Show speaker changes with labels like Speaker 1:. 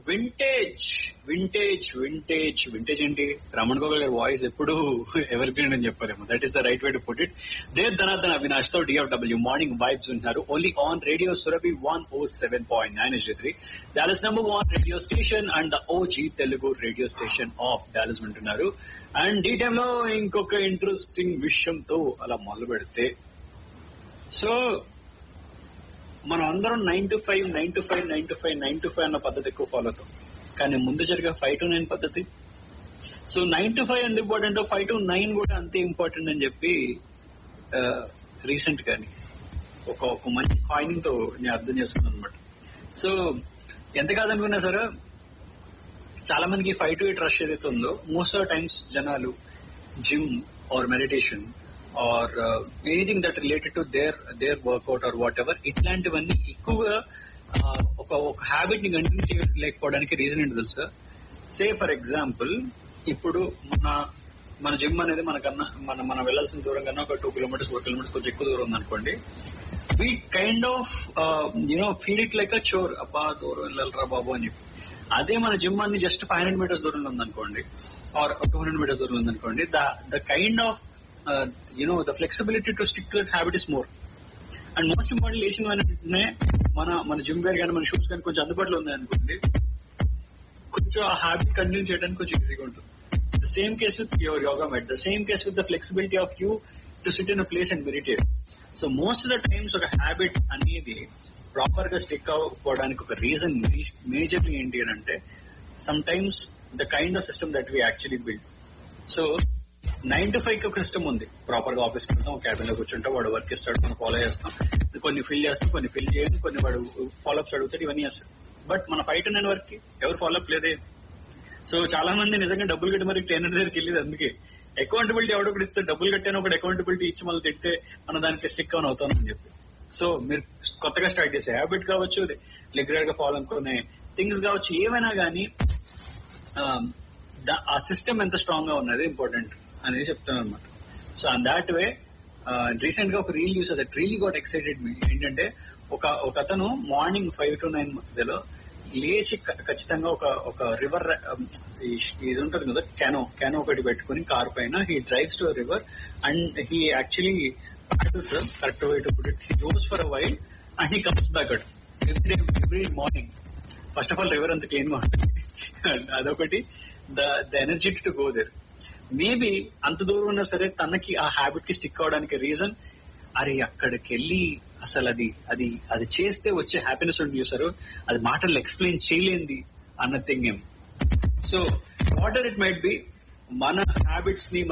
Speaker 1: vintage vintage vintage vintage ఏంటి రమణ్ గోగల్ గారి voice ఎప్పుడు ఎవర్ గ్రీన్ అని చెప్పారేమో that is the right way to put it Dev Dhanardhan Avinash తో డిఎఫ్డబ్ల్యూ మార్నింగ్ వైబ్స్ ఉంటారు only on radio Surabhi one O seven point nine S three Dallas number one radio station and the OG Telugu radio station of Dallas వింటున్నారు and ఈ టైంలో ఇంకొక interesting విషయంతో అలా మొదలు పెడితే సో మనం అందరం nine to five nine to five nine to five nine to five అన్న పద్ధతి ఎక్కువ ఫాలో అవుతాం కానీ ముందు జరిగే ఫైవ్ టు నైన్ పద్ధతి సో నైన్ టు ఫైవ్ ఎంత ఇంపార్టెంట్ ఫైవ్ టు నైన్ కూడా అంతే ఇంపార్టెంట్ అని చెప్పి రీసెంట్ గాని ఒక ఒక మంచి కాయినింగ్ తో నేను అర్థం చేసుకున్నాను అనమాట సో ఎంత కాదనుకున్నా సరే చాలా మందికి ఫైవ్ టు ఎయిట్ రష్ ఏదైతే ఉందో మోస్ట్ ఆఫ్ టైమ్స్ జనాలు gym or meditation or anything that related to their their workout or whatever ఇట్లాంటివన్నీ ఎక్కువగా uh, ఒక ఒక హ్యాబిట్ ని కంటిన్యూ చేయలేకపోవడానికి రీజన్ ఏంటి తెలుసా సే ఫర్ ఎగ్జాంపుల్ ఇప్పుడు మన మన జిమ్ అనేది మనకన్నా మన మనం వెళ్లాల్సిన దూరం కన్నా ఒక టూ కిలోమీటర్స్ ఫోర్ కిలోమీటర్స్ కొంచెం ఎక్కువ దూరం ఉందనుకోండి we kind of you know feel it like a chore అబ్బా దూరం వెళ్ళాలరా బాబు అని చెప్పి అదే మన జిమ్ అన్ని జస్ట్ ఫైవ్ హండ్రెడ్ మీటర్స్ దూరంలో ఉందనుకోండి ఆర్ టూ హండ్రెడ్ మీటర్స్ దూరంలో ఉందనుకోండి the the kind of you know the flexibility to stick to that habit is more and most important లేచిన వెంటనే మన మన జిమ్ వేర్ కానీ మన షూస్ కానీ కొంచెం అందుబాటులో ఉన్నాయి అనుకోండి కొంచెం ఆ హ్యాబిట్ కంటిన్యూ చేయడానికి కొంచెం ఈజీగా ఉంటుంది the same case with your yoga mat the same case with the flexibility of you to sit in a place and meditate so most of the times ఒక హ్యాబిట్ అనేది ప్రాపర్ గా stick అవ్వడానికి ఒక reason majorly ఏంటి అని అంటే sometimes the kind of system that we actually build so nine to five కి ఒక సిస్టమ్ ఉంది ప్రాపర్ గా ఆఫీస్కి వెళ్తాం క్యాబిన్ లో కూర్చుంటాం వాడు వర్క్ ఇస్తాడు మనం ఫాలో చేస్తాం కొన్ని ఫిల్ చేస్తాం కొన్ని ఫిల్ చేయండి కొన్ని వాడు ఫాలోఅప్స్ అడుగుతాడు ఇవన్నీ చేస్తాడు బట్ మన ఫైవ్ టు నైన్ వర్క్ కి ఎవరు ఫాలోఅప్ లేదే సో చాలా మంది నిజంగా డబ్బులు కట్టి మరి ట్రైనర్ దగ్గరికి వెళ్ళేది అందుకే అకౌంటబిలిటీ ఎవడో ఒకటి ఇస్తే డబ్బులు కట్టాను ఒకటి అకౌంటబిలిటీ ఇచ్చి మళ్ళీ తిడితే మనం దానికి స్టిక్ ఆన్ అవుతాం అని చెప్పి సో మీరు కొత్తగా స్టార్ట్ చేసే హ్యాబిట్ కావచ్చు రెగ్యులర్ గా ఫాలో అనుకునే థింగ్స్ కావచ్చు ఏమైనా కానీ ఆ సిస్టమ్ ఎంత స్ట్రాంగ్ గా ఉన్నది ఇంపార్టెంట్ అనేది చెప్తాను అనమాట so on that way recent గా ఒక reel use that really got excited me ఏంటంటే ఒక ఒక అతను మార్నింగ్ ఫైవ్ టు నైన్ మధ్యలో లేచి క- ఖచ్చితంగా ఒక ఒక రివర్ ఇది ఉంటుంది కదా క్యానో క్యానో ఒకటి పెట్టుకుని కార్ పైన he drives to river and he actually paddles correct way to put it he goes for a while and he comes back at every every morning first of all river అంత clean గా ఉంటుంది అదొకటి the the energy to go there maybe అంత దూరం ఉన్నా సరే తనకి ఆ హ్యాబిట్ కి స్టిక్ అవడానికి రీజన్ అరే అక్కడికి వెళ్ళి అసలు అది అది అది చేస్తే వచ్చే హ్యాపీనెస్ ఉంటుంది చూసారు అది మాటల్లో ఎక్స్ప్లెయిన్ చేయలేంది అన్న థింగ్ ఏం so what it might be మన హ్యాబిట్స్ ని